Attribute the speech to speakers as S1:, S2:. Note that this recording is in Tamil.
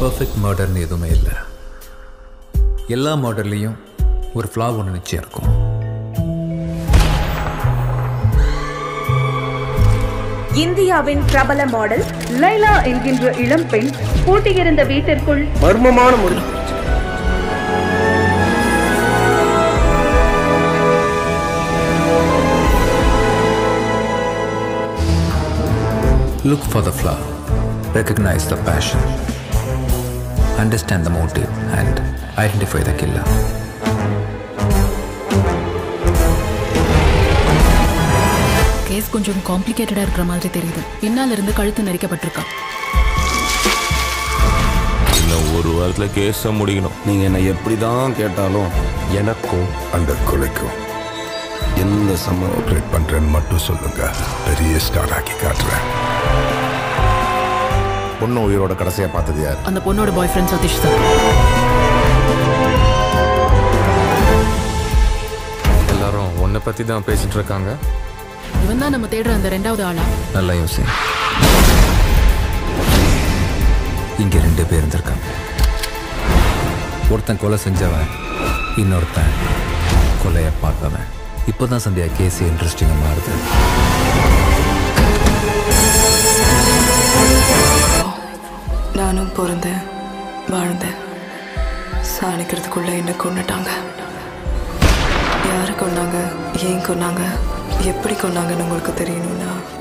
S1: பர்ஃபெக்ட் மர்டர்னு எதுவுமே இல்லை எல்லா மர்டர்லேயும் ஒரு ஃப்ளா ஒன்று நிச்சயம் இருக்கும்
S2: இந்தியாவின் பிரபல மாடல்
S3: லைலா என்கின்ற இளம்பெண் பூட்டியிருந்த வீட்டிற்குள்
S4: மர்மமான முறை
S1: Look for the flaw, recognize the passion, understand the motive, and identify the killer.
S5: Case கொஞ்சம் காம்ப்ளிகேட்டடா இருக்கிற மாதிரி தெரியுது பின்னால இருந்து கழுத்து நெரிக்கப்பட்டிருக்கான்
S6: இன்னும் ஒரு வாரத்தில் கேஸை முடிக்கணும்
S4: நீங்க என்ன எப்படி தான் கேட்டாலும்
S7: எனக்கும் அந்த கொலைக்கும் எந்த சம்மர் ஆப்ரேட் பண்றேன்னு மட்டும் சொல்லுங்க பெரிய ஸ்டார் ஆக்கி காட்டுறேன்
S8: பொண்ணு உயிரோட கடைசியா பார்த்தது யார்
S5: அந்த பொண்ணோட பாய் ஃப்ரெண்ட் சதீஷ் தான்
S9: எல்லாரும் உன்னை பற்றி தான் பேசிட்டு இருக்காங்க
S5: இவன் தான் நம்ம தேடுற அந்த ரெண்டாவது ஆளா
S1: நல்லா யோசி இங்கே ரெண்டு பேர் இருந்திருக்காங்க ஒருத்தன் கொலை செஞ்சவன் இன்னொருத்தன் கொலையை பார்த்தவன் இப்போதான் சந்தியா கேஸ் இன்ட்ரெஸ்டிங்காக மாறுது
S10: நானும் பிறந்தேன் வாழ்ந்தேன் சாணிக்கிறதுக்குள்ள என்ன கொண்டுட்டாங்க யாரை கொண்டாங்க ஏன் கொன்னாங்க எப்படி கொன்னாங்கன்னு உங்களுக்கு தெரியணும்னா